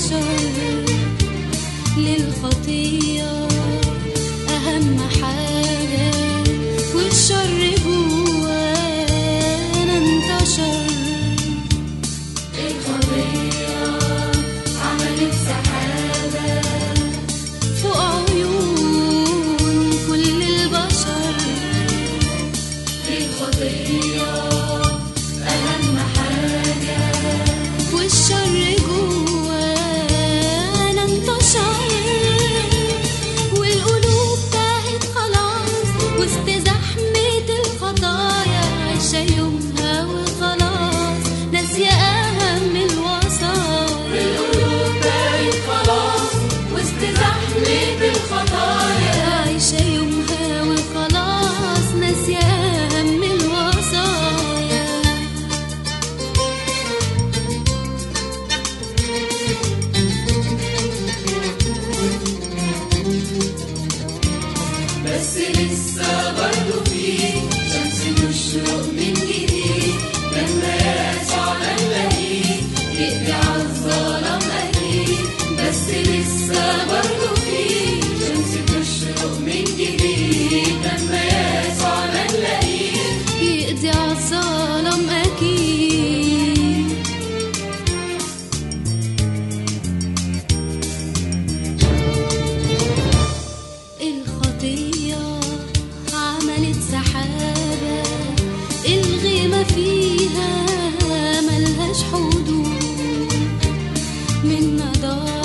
البشر للخطية أهم حاجة والشر جوانا انتشر الخطية عملت سحابة فوق عيون كل البشر الخطية أهم حاجة والشر جوانا انتشر والقلوب تاهت خلاص وسط زحمة الخطايا عايشة يومها وخلاص ناسية أهم الوصايا القلوب تاهت خلاص وسط زحمة الخطايا عايشة يومها وخلاص ناسية أهم الوصايا بس لسه برضه في شمس تشرق من جديد لما يسوع نلاقيه يقضي على الظلام أكيد بس لسه برضه في شمس تشرق من جديد لما يسوع نلاقيه يقضي على الظلام أكيد الخطية عملت سحابة الغيمة فيها ملهاش حدود من مدار